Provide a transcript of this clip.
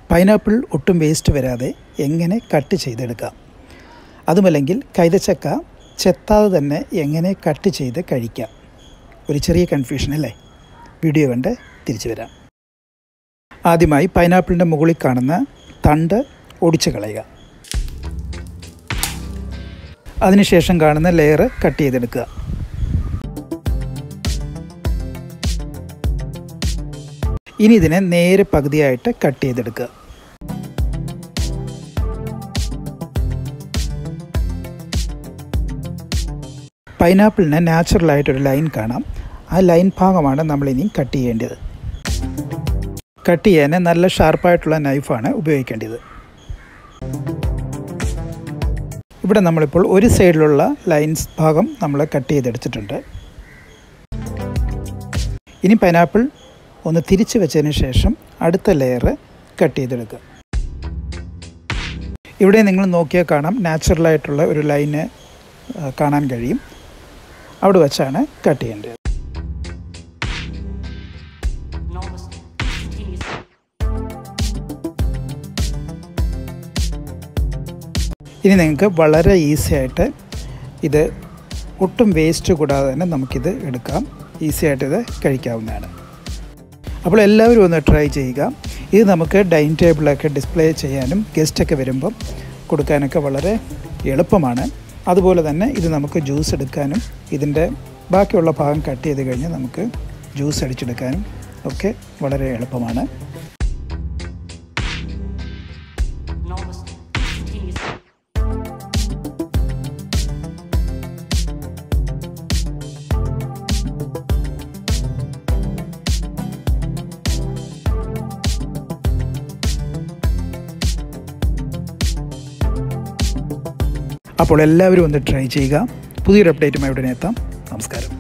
Pineapple ഒട്ടും waste വരാതെ എങ്ങനെ കട്ട് ചെയ്തെടുക്കാം അതുമല്ലെങ്കിൽ കൈതച്ചക്ക ചെത്താതെ തന്നെ എങ്ങനെ കട്ട് ചെയ്ത് കഴിക്കാം ഒരു ചെറിയ കൺഫ്യൂഷൻ അല്ലേ വീഡിയോ കണ്ട് തിരിച്ചു വരാം ആദ്യമായി പൈനാപ്പിളിൻ്റെ മുകളിൽ കാണുന്ന തണ്ട് ഒടിച്ച് കളയുക അതിനുശേഷം കാണുന്ന ലെയർ കട്ട് ചെയ്തെടുക്കുക ഇനി ഇതിനെ നേരെ പകുതിയായിട്ട് കട്ട് ചെയ്തെടുക്കുക പൈനാപ്പിളിന് നാച്ചുറലായിട്ടൊരു ലൈൻ കാണാം ആ ലൈൻ ഭാഗമാണ് നമ്മളിനി കട്ട് ചെയ്യേണ്ടത് കട്ട് ചെയ്യാൻ നല്ല ഷാർപ്പായിട്ടുള്ള നൈഫാണ് ഉപയോഗിക്കേണ്ടത് ഇവിടെ നമ്മളിപ്പോൾ ഒരു സൈഡിലുള്ള ലൈൻസ് ഭാഗം നമ്മൾ കട്ട് ചെയ്തെടുത്തിട്ടുണ്ട് ഇനി പൈനാപ്പിൾ ഒന്ന് തിരിച്ച് വെച്ചതിന് ശേഷം അടുത്ത ലെയർ കട്ട് ചെയ്തെടുക്കുക ഇവിടെ നിങ്ങൾ നോക്കിയാൽ കാണാം നാച്ചുറലായിട്ടുള്ള ഒരു ലൈന് കാണാൻ കഴിയും അവിടെ വെച്ചാണ് കട്ട് ചെയ്യേണ്ടത് Enormous. Continuous. ഇനി നിങ്ങൾക്ക് വളരെ ഈസി ആയിട്ട് ഇത് ഒട്ടും വേസ്റ്റ് കൂടാതെ തന്നെ നമുക്കിത് എടുക്കാം ഈസി ആയിട്ട് ഇത് കഴിക്കാവുന്നതാണ് അപ്പോൾ എല്ലാവരും ഒന്ന് ട്രൈ ചെയ്യുക ഇത് നമുക്ക് ഡൈനിങ് ടേബിളൊക്കെ ഡിസ്പ്ലേ ചെയ്യാനും ഗസ്റ്റൊക്കെ വരുമ്പം കൊടുക്കാനൊക്കെ വളരെ എളുപ്പമാണ് അതുപോലെ തന്നെ ഇത് നമുക്ക് ജ്യൂസ് എടുക്കാനും ഇതിൻ്റെ ബാക്കിയുള്ള ഭാഗം കട്ട് ചെയ്ത് കഴിഞ്ഞ് നമുക്ക് ജ്യൂസ് അടിച്ചെടുക്കാനും ഒക്കെ വളരെ എളുപ്പമാണ് Enormous. Continuous. അപ്പോൾ എല്ലാവരും ഒന്ന് ട്രൈ ചെയ്യുക പുതിയൊരു അപ്ഡേറ്റുമായി ഉടനെ എത്താം നമസ്കാരം